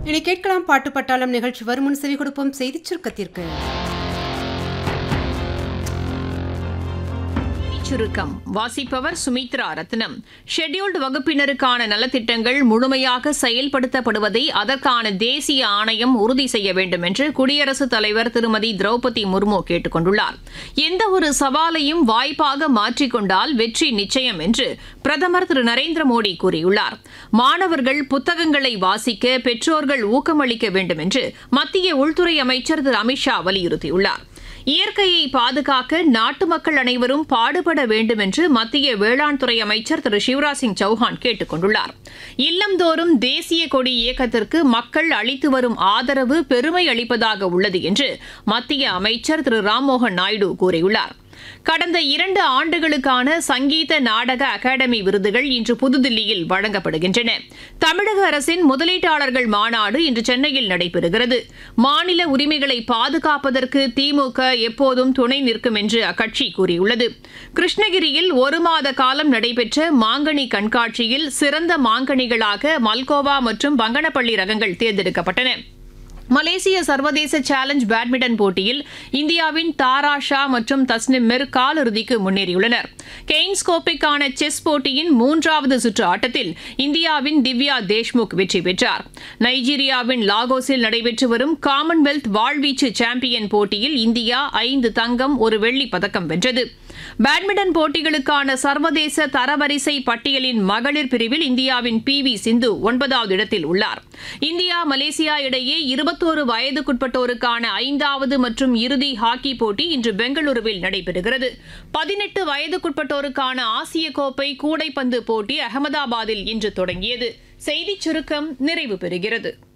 இனி கேட்கலாம் பாட்டு பட்டாளம் நிகழ்ச்சி வருமுன் செவி கொடுப்போம் செய்திச் சுருக்கத்திற்கு சுருக்கம் வாசிப்பவர் சுமித்ரா ரத்னம் ஷெட்யூல்டு வகுப்பினருக்கான நலத்திட்டங்கள் முழுமையாக செயல்படுத்தப்படுவதை அதற்கான தேசிய ஆணையம் உறுதி செய்ய வேண்டும் என்று குடியரசுத் தலைவர் திருமதி திரௌபதி முர்மு கேட்டுக் கொண்டுள்ளார் எந்த ஒரு சவாலையும் வாய்ப்பாக மாற்றிக்கொண்டால் வெற்றி நிச்சயம் என்று பிரதமர் திரு நரேந்திர மோடி கூறியுள்ளார் மாணவர்கள் புத்தகங்களை வாசிக்க பெற்றோர்கள் ஊக்கமளிக்க வேண்டும் என்று மத்திய உள்துறை அமைச்சர் திரு அமித்ஷா வலியுறுத்தியுள்ளார் இயற்கையை பாதுகாக்க நாட்டு மக்கள் அனைவரும் பாடுபட வேண்டும் என்று மத்திய வேளாண் துறை அமைச்சர் திரு சிவராஜ் சிங் சௌஹான் கேட்டுக் கொண்டுள்ளார் இல்லந்தோறும் தேசிய கொடி இயக்கத்திற்கு மக்கள் அளித்து வரும் ஆதரவு பெருமை அளிப்பதாக உள்ளது என்று மத்திய அமைச்சர் திரு ராம்மோகன் நாயுடு கூறியுள்ளார் கடந்த இரண்டு ஆண்டுகளுக்கான சங்கீத நாடக அகாடமி விருதுகள் இன்று புதுதில்லியில் வழங்கப்படுகின்றன தமிழக அரசின் முதலீட்டாளர்கள் மாநாடு இன்று சென்னையில் நடைபெறுகிறது மாநில உரிமைகளை பாதுகாப்பதற்கு திமுக எப்போதும் துணை நிற்கும் என்று அக்கட்சி கூறியுள்ளது கிருஷ்ணகிரியில் ஒரு மாத காலம் நடைபெற்ற மாங்கனி கண்காட்சியில் சிறந்த மாங்கனிகளாக மல்கோவா மற்றும் பங்கனப்பள்ளி ரகங்கள் தேர்ந்தெடுக்கப்பட்டன மலேசிய சர்வதேச சேலஞ்ச் பேட்மிண்டன் போட்டியில் இந்தியாவின் தாரா ஷா மற்றும் தஸ்னிம் மிர் காலிறுதிக்கு முன்னேறியுள்ளனர் கெய்ன்ஸ் கோப்பைக்கான செஸ் போட்டியின் மூன்றாவது சுற்று ஆட்டத்தில் இந்தியாவின் திவ்யா தேஷ்முக் வெற்றி பெற்றார் நைஜீரியாவின் லாகோஸில் நடைபெற்று வரும் காமன்வெல்த் வாழ்வீச்சு சாம்பியன் போட்டியில் இந்தியா ஐந்து தங்கம் ஒரு வெள்ளிப் பதக்கம் வென்றது பேட்மிண்டன் போட்டிகளுக்கான சர்வதேச தரவரிசை பட்டியலின் மகளிர் பிரிவில் இந்தியாவின் பி வி சிந்து ஒன்பதாவது இடத்தில் உள்ளார் இந்தியா மலேசியா இடையே இருபத்தோரு வயதுக்குட்பட்டோருக்கான ஐந்தாவது மற்றும் இறுதி ஹாக்கி போட்டி இன்று பெங்களூருவில் நடைபெறுகிறது பதினெட்டு வயதுக்குட்பட்டோருக்கான ஆசிய கோப்பை கூடைப்பந்து போட்டி அகமதாபாத்தில் இன்று தொடங்கியது செய்திச் சுருக்கம் நிறைவு பெறுகிறது